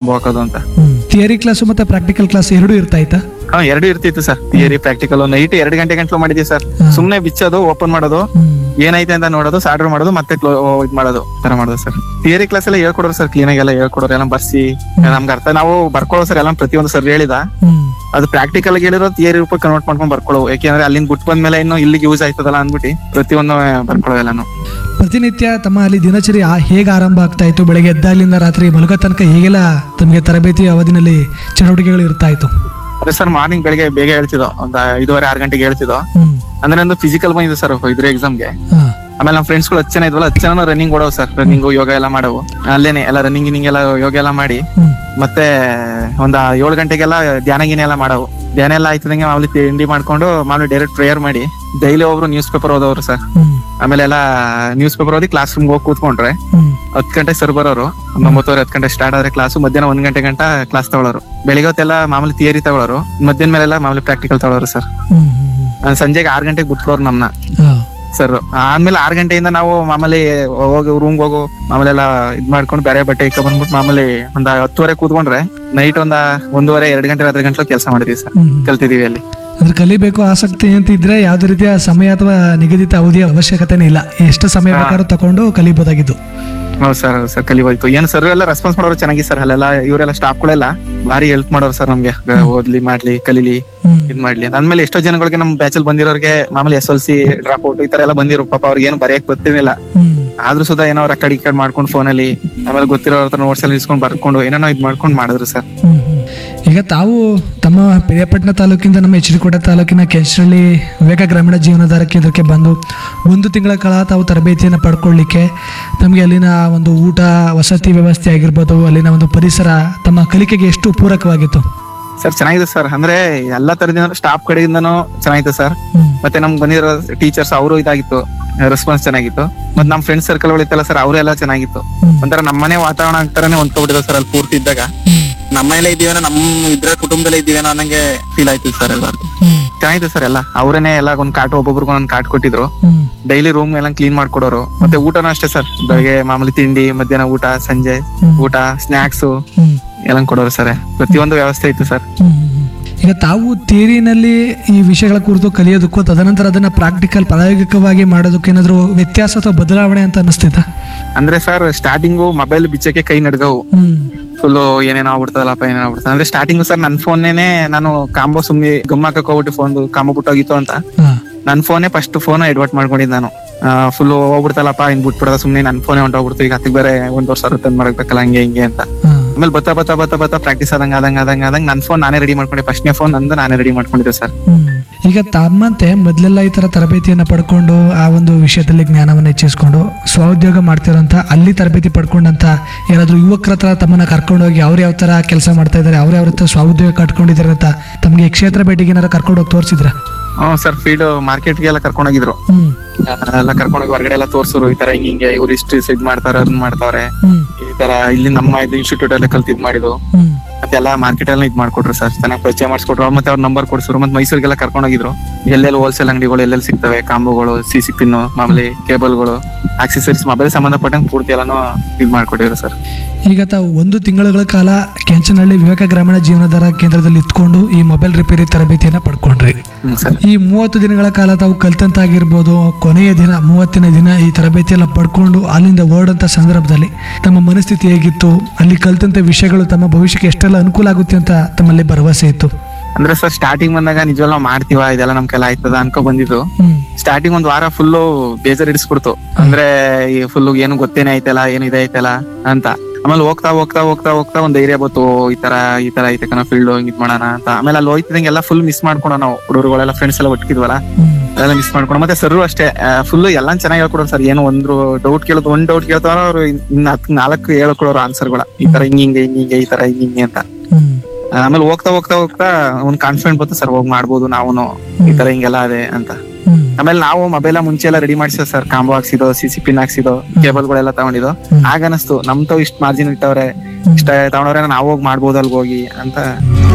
Combo ಹಾಕೋದು ಅಂತ theory class ಮತ್ತೆ ಪ್ರಾಕ್ಟಿಕಲ್ ಕ್ಲಾಸ್ ಎರಡೂ ಇರ್ತಾ ಇತ್ತಾ ಹಾ ಎರಡು ಇರ್ತಿತ್ತು ಸರ್ ಥಿಯರಿ ಪ್ರಾಕ್ಟಿಕಲ್ ನೈಟ್ ಎರಡು ಗಂಟೆ ಗಂಟ್ಲು ಮಾಡಿದೀವಿ ಸರ್ ಹಾ. ಸುಮ್ನೆ ಬಿಚ್ಚೋದು ಓಪನ್ ಮಾಡೋದು ಏನೈತೆ ಅಂತ ನೋಡೋದು ಸಾರ್ಡರ್ ಮಾಡೋದು ಮತ್ತೆ ಕ್ಲೋ ಇದ್ ಮಾಡೋದು ತರ ಮಾಡೋದು ಸರ್ ಥಿಯರಿ ಕ್ಲಾಸ್ ಎಲ್ಲ ಹೇಳ್ಕೊಡೋರು ಸರ್ ಕ್ಲೀನ್ ಆಗಿ ಎಲ್ಲ ಹೇಳ್ಕೊಡೋರು ಎಲ್ಲ ಬರ್ಸಿ ನಮ್ಗೆ ಅರ್ಥ ನಾವು ಬರ್ಕೊಳ್ಳೋ ಸರ್ ಎಲ್ಲ ಪ್ರತಿಯೊಂದು ಸರ್ ಹೇಳಿದ ಹ್ಮ್ ಅದು ಪ್ರಾಕ್ಟಿಕಲ್ ಆಗಿ ಹೇಳಿರೋ ಥಿಯರಿ ರೂಪಕ್ಕೆ ಕನ್ವರ್ಟ್ ಮಾಡ್ಕೊಂಡು ಬರ್ಕೊಳ್ಳೋ ಯಾಕೆಂದ್ರೆ ಅಲ್ಲಿಂದ ಬಿಟ್ಟು ಬಂದ್ಮೇಲೆ ಇನ್ನು ಇಲ್ಲಿಗೆ ಯೂಸ್ ಆಯ್ತದಲ್ಲ ಅಂದ್ಬಿಟ್ಟು ಪ್ರತಿಯೊಂದು ಬರ್ಕೊಳ್ಳೋ ಎಲ್ಲಾನು ಪ್ರತಿನಿತ್ಯ ತಮ್ಮ ಅಲ್ಲಿ ದಿನಚರಿ ಆ- ಹೇಗೆ ಆರಂಭ ಆಗ್ತಾ ಇತ್ತು ಬೆಳಗ್ಗೆ ಎದ್ದಾಗಲಿಂದ ರಾತ್ರಿ ಮಲಗೋ ತನಕ ಹೇಗೆಲ್ಲ ತಮಗೆ ತರಬೇತಿ ಅವಧಿನಲ್ಲಿ ಚಟುವಟಿಕೆಗಳು ಇರ್ತಾ ಇತ್ತು ಅದೇ ಸರ್ ಮಾರ್ನಿಂಗ್ ಬೆಳಿಗ್ಗೆ ಬೇಗ ಹೇಳ್ತಿದ್ದೋ ಒಂದ್ ಐದುವರೆ ಆರು ಗಂಟೆಗೆ ಹೇಳ್ತಿದ್ದೋ ಹ್ಮ್ ಅಂದ್ರೆ ಒಂದು ಫಿಸಿಕಲ್ ಬಂದಿದೆ ಸರ್ ಇದ್ರ ಎಕ್ಸಾಮ್ಗೆ ಹಾ ಆಮೇಲೆ ನಮ್ಮ ಫ್ರೆಂಡ್ಸ್ ಗಳು ಹತ್ತು ಜನ ಇದ್ವಲ್ಲ ಹತ್ತು ಜನ ರನ್ನಿಂಗ್ ಓಡೋ ಸರ್ ರನ್ನಿಂಗ್ ಯೋಗ ಎಲ್ಲ ಮಾಡವು ಅಲ್ಲೇನೆ ಎಲ್ಲ ರನ್ನಿಂಗ್ ಗಿನ್ನಿಂಗ್ ಎಲ್ಲ ಯೋಗ ಎಲ್ಲ ಮಾಡಿ ಹ್ಮ್ ಮತ್ತೆ ಒಂದ್ ಏಳು ಗಂಟೆಗೆಲ್ಲ ಧ್ಯಾನ ಗಿನ ಎಲ್ಲ ಮಾಡವು ಧ್ಯಾನ ಎಲ್ಲ ಆಯ್ತದಂಗೆ ಮಾಮೂಲಿ ತಿಂಡಿ ಮಾಡ್ಕೊಂಡು ಮಾಮೂಲಿ ಡೈರೆಕ್ಟ್ ಪ್ರೇಯರ್ ಮಾಡಿ ಡೈಲಿ ಒಬ್ರು ನ್ಯೂಸ್ ಪೇಪರ್ ಓದೋರು ಸರ್ ಹ್ಮ್ ಆಮೇಲೆ ಎಲ್ಲ ನ್ಯೂಸ್ ಪೇಪರ್ ಓದಿ ಕ್ಲಾಸ್ ರೂಮ್ಗೆ ಹೋಗಿ ಕೂತ್ಕೊಂಡ್ರೆ ಹ್ಮ್ ಹತ್ತು ಗಂಟೆ ಸರ್ ಬರೋರು ಒಂದು ಒಂಬತ್ತುವರೆ ಹತ್ತು ಗಂಟೆ ಸ್ಟಾರ್ಟ್ ಆದ್ರೆ ಕ್ಲಾಸ್ ಮಧ್ಯಾಹ್ನ ಒಂದ್ ಗಂಟೆ ಗಂಟ ಕ್ಲಾಸ್ ತಗೊಳ್ಳೋರು ಬೆಳಿಗ್ಗೆ ಹೊತ್ತೆಲ್ಲ ಮಾಮೂಲಿ ಥಿಯರಿ ತಗೊಳ್ಳೋರು ಮಧ್ಯಾಹ್ನ ಮೇಲೆಲ್ಲ ಮಾಮೂಲಿ ಪ್ರಾಕ್ಟಿಕಲ್ ತಗೊಳ್ಳೋರು ಸರ್ ಹ್ಮ್ ಹ್ಮ್ ಸಂಜೆಗೆ ಆರು ಗಂಟೆಗೆ ಬಿಟ್ಕೊಳೋರು ನಮ್ನ ಹಾ ಸರ್ ಆದ್ಮೇಲೆ ಆರ್ ಗಂಟೆಯಿಂದ ನಾವು ಮಾಮೂಲಿ ಹೋಗಿ ರೂಮ್ ಹೋಗು ಮಾಮೂಲಿ ಎಲ್ಲ ಇದ್ ಮಾಡ್ಕೊಂಡು ಬೇರೆ ಬಟ್ಟೆ ಇಕ್ಕ ಬಂದ್ಬಿಟ್ಟು ಮಾಮೂಲಿ ಒಂದ್ ಹತ್ತುವರೆ ಕೂತ್ಕೊಂಡ್ರೆ ನೈಟ್ ಒಂದ ಒಂದೂವರೆ ಎರಡ್ ಗಂಟೆ ರಾತ್ರಿ ಗಂಟೆ ಕೆಲಸ ಮಾಡಿದೀವಿ ಸರ್ ಹ್ಮ್ ಕಲ್ತಿದೀವಿ ಅಲ್ಲಿ ಅಂದ್ರೆ ಕಲಿಬೇಕು ಆಸಕ್ತಿ ಅಂತ ಇದ್ರೆ ಯಾವುದೇ ರೀತಿಯ ಸಮಯ ಅಥವಾ ನಿಗದಿತ ಅವಧಿಯ ಅವಶ್ಯಕತೆನೇ ಇಲ್ಲ ಎಷ್ಟು ಸಮಯ ಬೇಕಾದ್ರೂ ತಗೊಂಡು ಕಲಿಬಹುದಾಗಿದ್ದು ಹೌದು ಸರ್ ಸರ್ ಕಲಿಬೋಯ್ತು ಏನ್ ಸರ್ ಎಲ್ಲ ರೆಸ್ಪಾನ್ಸ್ ಮಾಡೋರು ಚೆನ್ನಾಗಿ ಸರ್ ಅಲ್ಲೆಲ್ಲ ಇವರೆಲ್ಲ ಸ್ಟಾಫ್ಗಳೆಲ್ಲ ಭಾರಿ ಹೆಲ್ಪ್ ಮಾಡೋರು ಸರ್ ನಮ್ಗೆ ಓದ್ಲಿ ಮಾಡ್ಲಿ ಕಲೀಲಿ ಹ್ಮ್ ಇದ್ ಮಾಡ್ಲಿ ಅಂದ್ಮೇಲೆ ಎಷ್ಟೋ ಜನಗಳಿಗೆ ನಮ್ ಬ್ಯಾಚಲ್ಲಿ ಬಂದಿರೋರಿಗೆ ಮಾಮೂಲಿ S L C drop out ಈ ತರ ಎಲ್ಲ ಬಂದಿರೋ ಪಾಪ ಅವ್ರಿಗೆ ಏನು ಬರೆಯಕ್ ಗೊತ್ತಿರಲಿಲ್ಲ ಹ್ಮ್ ಆದ್ರೂ ಸುಧಾ ಏನೋ ರೆಕಾರ್ಡ್ ಗಿಕಾರ್ಡ್ ಮಾಡ್ಕೊಂಡು ಫೋನಲ್ಲಿ ಆಮೇಲೆ ಗೊತ್ತಿರೋ ಹತ್ರ ನೋಟ್ಸ್ ಎಲ್ಲ ಇಸ್ಕೊಂಡು ಬರ್ಕೊಂಡು ಏನೇನೋ ಇದ್ ಮಾಡ್ಕೊಂಡು ಮಾಡಿದ್ರು ಸರ್ ಹ್ಮ್, ಹ್ಮ್. ಈಗ ತಾವು ತಮ್ಮ ಪಿರಿಯಾಪಟ್ಟಣ ತಾಲೂಕಿಂದ ನಮ್ಮ ಎಚ್ ಡಿ ಕೋಟೆ ತಾಲೂಕಿನ ಕೆಂಚನಹಳ್ಳಿ ವಿವೇಕ ಗ್ರಾಮೀಣ ಜೀವನಾಧಾರ ಕೇಂದ್ರಕ್ಕೆ ಬಂದು ಒಂದು ತಿಂಗಳ ಕಾಲ ತಾವು ತರಬೇತಿಯನ್ನು ಪಡ್ಕೊಳ್ಳಿಕ್ಕೆ ತಮಗೆ ಅಲ್ಲಿನ ಒಂದು ಊಟ ವಸತಿ ವ್ಯವಸ್ಥೆ ಆಗಿರ್ಬೋದು ಅಲ್ಲಿನ ಒಂದು ಪರಿಸರ ತಮ್ಮ ಕಲಿಕೆಗೆ ಎಷ್ಟು ಪೂರಕವಾಗಿತ್ತು ಸರ್ ಚೆನ್ನಾಗಿದೆ ಸರ್ ಅಂದ್ರೆ ಎಲ್ಲಾ ತರದಿಂದ ಸ್ಟಾಫ್ ಕಡೆಯಿಂದನೂ ಚೆನ್ನಾಗಿತ್ತು ಸರ್ ಹ್ಮ್ ಮತ್ತೆ ನಮ್ಗೆ ಬಂದಿರೋ ಟೀಚರ್ಸ್ ಅವರು ಇದಾಗಿತ್ತು ರೆಸ್ಪಾನ್ಸ್ ಚೆನ್ನಾಗಿತ್ತು ಮತ್ತೆ ನಮ್ ಫ್ರೆಂಡ್ ಸರ್ಕಲ್ ಇತ್ತಲ್ಲ ಸರ್ ಅವರೆಲ್ಲ ಚೆನ್ನಾಗಿತ್ತು ಹ್ಮ್. ಒಂಥರ ನಮ್ಮನೆ ವಾತಾವರಣ ಅಂತಾನೆ ಹೊಂದ್ಕೊಬಿಟ್ಟಿದೆ ಸರ್ ಅಲ್ಲಿ ಪೂರ್ತಿ ಇದ್ದಾಗ ಹ್ಮ್. ನಮ್ಮನೇಲೆ ಇದ್ದೀವೇನೋ ನಮ್ ಇದ್ರ ಕುಟುಂಬದಲ್ಲೇ ಇದ್ದೀವೇನೋ ಅನ್ನಂಗೆ ಫೀಲ್ ಆಯ್ತು ಸರ್ ಎಲ್ಲರಿಗೂ ಹ್ಮ್. ಚೆನ್ನಾಗಿತ್ತು ಸರ್ ಎಲ್ಲ ಅವರೇನೆ ಎಲ್ಲ ಒಂದ್ ಕಾಟ್ ಒಬ್ಬೊಬ್ರಿಗೆ ಒಂದೊಂದ್ ಕಾಟ್ ಕೊಟ್ಟಿದ್ರು ಹ್ಮ್. ಡೈಲಿ ರೂಮ್ ಎಲ್ಲ ಕ್ಲೀನ್ ಮಾಡ್ಕೊಡೋರು ಮತ್ತೆ ಊಟನೂ ಅಷ್ಟೇ ಸರ್ ಬೆಳಗ್ಗೆ ಮಾಮೂಲಿ ತಿಂಡಿ ಮಧ್ಯಾಹ್ನ ಊಟ ಸಂಜೆ ಹ್ಮ್. ಊಟ ಸ್ನಾಕ್ಸ್ ಹ್ಮ್. ಎಲ್ಲ ಕೊಡೋರು ಸರ್ ಪ್ರತಿಯೊಂದು ವ್ಯವಸ್ಥೆ ಇತ್ತು ಸರ್ ಹ್ಮ್. ಈಗ ತಾವು ಥಿಯರಿನಲ್ಲಿ ಈ ವಿಷಯಗಳ ಕುರಿತು ಕಲಿಯೋದಕ್ಕೂ ತದನಂತರ ಅದನ್ನ ಪ್ರಾಕ್ಟಿಕಲ್ ಪ್ರಾಯೋಗಿಕವಾಗಿ ಮಾಡೋದಕ್ಕೆ ಏನಾದ್ರು ವ್ಯತ್ಯಾಸ ಅಥವಾ ಬದಲಾವಣೆ ಅಂತ ಅನಿಸ್ತಿತ್ತಾ ಅಂದ್ರೆ ಸರ್ ಸ್ಟಾರ್ಟಿಂಗು ಮೊಬೈಲ್ ಬಿಚ್ಚಕ್ಕೆ ಕೈ ನಡ್ಗವು ಹ್ಮ್ ಫುಲ್ ಏನೇನೋ ಆಗ್ಬಿಡ್ತದಲ್ಲಪ್ಪ ಏನೇನೋ ಆಗ್ಬಿಡ್ತದೆ ಅಂದ್ರೆ ಸ್ಟಾರ್ಟಿಂಗ್ ಸರ್ ನನ್ ಫೋನ್ನೇನೆ ನಾನು ಕಾಂಬೋ ಸುಮ್ನೆ ಗಮ್ ಹಾಕಕ್ ಹೋಗ್ಬಿಟ್ಟು ಫೋನ್ ಕಾಂಬೋ ಬಿಟ್ಟೋಗಿತ್ತು ಅಂತ ಹಾ ನನ್ ಫೋನೇ ಫಸ್ಟ್ ಫೋನ್ ಎಡ್ವರ್ಟ್ ಮಾಡ್ಕೊಂಡಿದ್ದು ನಾನು ಫುಲ್ ಹೋಗ್ಬಿಡ್ತಲ್ಲಪ್ಪ ಇನ್ ಬಿಟ್ಬಿಡದ ಸುಮ್ನೆ ನನ್ ಫೋನೇ ಹೊಂಟೋಗ್ಬಿಡ್ತು ಈಗ ಹತ್ತಿಗೆ ಬೇರೆ ಒಂದ್ ವರ್ಷ ತಂದ್ ಮಾಡಬೇಕಲ್ಲ ಹಂಗೆ ಹಿಂಗೆ ಅಂತ ಹಾ ಆಮೇಲೆ ಬತ್ತಾ ಬತ್ತಾ ಬತ್ತಾ ಬತ್ತಾ ಪ್ರಾಕ್ಟೀಸ್ ಆದಂಗ ಆದಂಗ ಆದಂಗ ಆದಂಗ ನನ್ ಫೋನ್ ನಾನೇ ರೆಡಿ ಮಾಡ್ಕೊಂಡೆ ಫಸ್ಟ್ನೇ ಫೋನ್ ನಂದು ನಾನೇ ರೆಡಿ ಮಾಡ್ಕೊಂಡಿದ್ದೆ ಸರ್ ಹ್ಮ್. ಈಗ ತಮ್ಮಂತೆ ಮೊದಲೆಲ್ಲ ಈ ತರ ತರಬೇತಿಯನ್ನ ಪಡ್ಕೊಂಡು ಆ ಒಂದು ವಿಷಯದಲ್ಲಿ ಜ್ಞಾನವನ್ನು ಹೆಚ್ಚಿಸ್ಕೊಂಡು ಸ್ವಉದ್ಯೋಗ ಮಾಡ್ತಿರೋಂಥ ಅಲ್ಲಿ ತರಬೇತಿ ಪಡ್ಕೊಂಡಂತ ಯಾರಾದ್ರೂ ಯುವಕರ ಹತ್ರ ತಮ್ಮನ್ನ ಕರ್ಕೊಂಡೋಗಿ ಅವ್ರು ಯಾವ ತರ ಕೆಲಸ ಮಾಡ್ತಾ ಇದಾರೆ ಅವ್ರು ಯಾವ ಹತ್ರ ಸ್ವಉದ್ಯೋಗ ಕಟ್ಕೊಂಡಿದ್ದಾರೆ ಅಂತ ತಮಗೆ ಈ ಕ್ಷೇತ್ರ ಭೇಟಿಗೆ ಏನಾರು ಕರ್ಕೊಂಡು ಹೋಗಿ ತೋರಿಸಿದ್ರ ಹ್ಮ್ ಸರ್ ಫೀಲ್ಡ್ ಮಾರ್ಕೆಟ್ಗೆ ಎಲ್ಲ ಕರ್ಕೊಂಡೋಗಿದ್ರು ಹ್ಮ್ ಆ, ಎಲ್ಲ ಕರ್ಕೊಂಡೋಗಿ ಹೊರಗಡೆ ಎಲ್ಲ ತೋರ್ಸೋರು ಈ ತರ ಹಿಂಗ್ ಹಿಂಗೆ ಇವ್ರು ಇಷ್ಟು ಇದ್ ಮಾಡ್ತಾರೆ ಅದನ್ನ ಮಾಡ್ತಾವ್ರೆ ಹ್ಮ್ ಈ ತರ ಇಲ್ಲಿ ನಮ್ಮ ಇದು ಇನ್ಸ್ಟಿಟ್ಯೂಟ್ ಅಲ್ಲಿ ಕಲ್ತ್ ಇದ್ ಮಾಡಿದ್ರು ಹ್ಮ್ ಮತ್ತೆ ಎಲ್ಲ ಮಾರ್ಕೆಟ್ ಎಲ್ಲ ಇದ್ ಮಾಡ್ಕೊಟ್ರು ಸರ್ ಚೆನ್ನಾಗಿ ಪರಿಚಯ ಮಾಡಿಸ್ಕೊಟ್ರು ಅವ್ರು ಮತ್ತೆ ಅವ್ರ ನಂಬರ್ ಕೊಡ್ಸಿದ್ರು ಮತ್ತೆ ಮೈಸೂರಿಗೆಲ್ಲ ಕರ್ಕೊಂಡೋಗಿದ್ರು ಎಲ್ಲೆಲ್ಲಿ ಹೋಲ್ಸೇಲ್ ಅಂಗಡಿಗಳು ಎಲ್ಲೆಲ್ಲಿ ಸಿಗ್ತವೆ ಕಾಂಬೋಗಳು ಸಿ ಸಿ ಪಿನ್ ಮಾಮೂಲಿ ಕೇಬಲ್ಗಳು ಆಕ್ಸೆಸರೀಸ್ ಮೊಬೈಲ್ ಸಂಬಂಧಪಟ್ಟಂಗೆ ಪೂರ್ತಿ ಎಲ್ಲಾನು ಇದ್ ಮಾಡ್ಕೊಟ್ಟಿದ್ರು ಸರ್ ಈಗ ತಾವು ಒಂದು ತಿಂಗಳುಗಳ ಕಾಲ ಕೆಂಚನಹಳ್ಳಿ ವಿವೇಕ ಗ್ರಾಮೀಣ ಜೀವನಾಧಾರ ಕೇಂದ್ರದಲ್ಲಿ ಇತ್ಕೊಂಡು ಈ ಮೊಬೈಲ್ ರಿಪೇರಿ ತರಬೇತಿಯನ್ನ ಪಡ್ಕೊಂಡ್ರಿ ಹ್ಮ್ ಸರ್ ಈ ಮೂವತ್ತು ದಿನಗಳ ಕಾಲ ತಾವು ಕಲ್ತಂತಾಗಿರ್ಬೋದು ಕೊನೆಯ ದಿನ ಮೂವತ್ತನೇ ದಿನ ಈ ತರಬೇತಿ ಎಲ್ಲ ಪಡ್ಕೊಂಡು ಅಲ್ಲಿಂದ ಹೊರಡಂತ ಸಂದರ್ಭದಲ್ಲಿ ತಮ್ಮ ಮನಸ್ಥಿತಿ ಹೇಗಿತ್ತು ಅಲ್ಲಿ ಕಲ್ತಂತ ವಿಷಯಗಳು ತಮ್ಮ ಭವಿಷ್ಯಕ್ಕೆ ಎಷ್ಟೆಲ್ಲ ಅನುಕೂಲ ಆಗುತ್ತೆ ಅಂತ ತಮ್ಮಲ್ಲಿ ಭರವಸೆ ಇತ್ತು ಅಂದ್ರೆ ಸರ್ ಸ್ಟಾರ್ಟಿಂಗ್ ಬಂದಾಗ ನಿಜವಾಗ್ಲೂ ನಾವು ಮಾಡ್ತೀವ ಇದೆಲ್ಲ ನಮ್ ಕೆಲ ಆಯ್ತದ ಅನ್ಕೊ ಬಂದಿದ್ದು ಹ್ಮ್ ಸ್ಟಾರ್ಟಿಂಗ್ ಒಂದ್ ವಾರ ಫುಲ್ ಬೇಜಾರ್ ಇಡಿಸ್ಬಿಡ್ತು ಅಂದ್ರೆ ಈ ಫುಲ್ ಏನು ಗೊತ್ತೇನೆ ಐತಲ್ಲ ಏನು ಇದೆ ಐತಲ್ಲ ಅಂತ ಆಮೇಲೆ ಹೋಗ್ತಾ ಹೋಗ್ತಾ ಹೋಗ್ತಾ ಹೋಗ್ತಾ ಒಂದ್ ಧೈರ್ಯ ಬಂತು ಈ ತರ ಈ ತರ ಐತೆ ಕಣ ಫೀಲ್ಡ್ ಹಿಂಗ್ ಇದ್ ಮಾಡೋಣ ಅಂತ ಆಮೇಲೆ ಅಲ್ಲಿ ಹೋಯ್ತಿದಂಗೆಲ್ಲ ಫುಲ್ ಮಿಸ್ ಮಾಡ್ಕೊಂಡು ನಾವು ಹುಡುಗರುಗಳೆಲ್ಲ ಫ್ರೆಂಡ್ಸ್ ಎಲ್ಲ ಒಟ್ಟಿದ್ವಲ್ಲ ಹ್ಮ್ ಅದೆಲ್ಲ ಮಿಸ್ ಮಾಡ್ಕೊಂಡು ಮತ್ತೆ ಸರ್ ಅಷ್ಟೇ ಫುಲ್ ಎಲ್ಲಾ ಚೆನ್ನಾಗಿ ಹೇಳ್ಕೊಡೋರು ಸರ್ ಏನು ಒಂದು ಡೌಟ್ ಕೇಳೋದು ಒಂದ್ ಡೌಟ್ ಕೇಳ್ತಾರ ಅವ್ರು ಇನ್ನ ಹತ್ ನಾಲ್ಕು ಹೇಳ್ಕೊಡೋರು ಆನ್ಸರ್ಗಳ ಈ ತರ ಹಿಂಗ್ ಹಿಂಗೆ ಹಿಂಗ್ ಹಿಂಗೆ ಈ ತರ ಹಿಂಗ್ ಹಿಂಗೆ ಅಂತ ಹ್ಮ್ ಆಮೇಲೆ ಹೋಗ್ತಾ ಹೋಗ್ತಾ ಹೋಗ್ತಾ ಒಂದ್ ಕಾನ್ಫಿಡೆಂಟ್ ಬಂತು ಸರ್ ಹೋಗ್ ಮಾಡ್ಬೋದು ನಾವು ಈ ತರ ಹಿಂಗೆಲ್ಲ ಅದೇ ಅಂತ ಹ್ಮ್ ಆಮೇಲೆ ನಾವು ಮೊಬೈಲ್ ಮುಂಚೆ ಎಲ್ಲ ರೆಡಿ ಮಾಡಿಸೋ ಸರ್ ಕಾಂಬೋ ಹಾಕ್ಸಿದೋ ಸಿ ಸಿ ಪಿನ್ ಹಾಕ್ಸಿದೋ ಕೇಬಲ್ ಗಳೆಲ್ಲ ತಗೊಂಡಿದ್ದು ಹ್ಮ್. ಆಗ ಅನಿಸ್ತು ನಮ್ ತಾವ್ ಇಷ್ಟ ಮಾರ್ಜಿನ್ ಇಟ್ಟವ್ರೆ ಇಷ್ಟ ತಗೊಂಡವ್ರೆ ನಾವು ಹೋಗಿ ಮಾಡ್ಬೋದು ಅಲ್ಗ್ ಹೋಗಿ ಅಂತ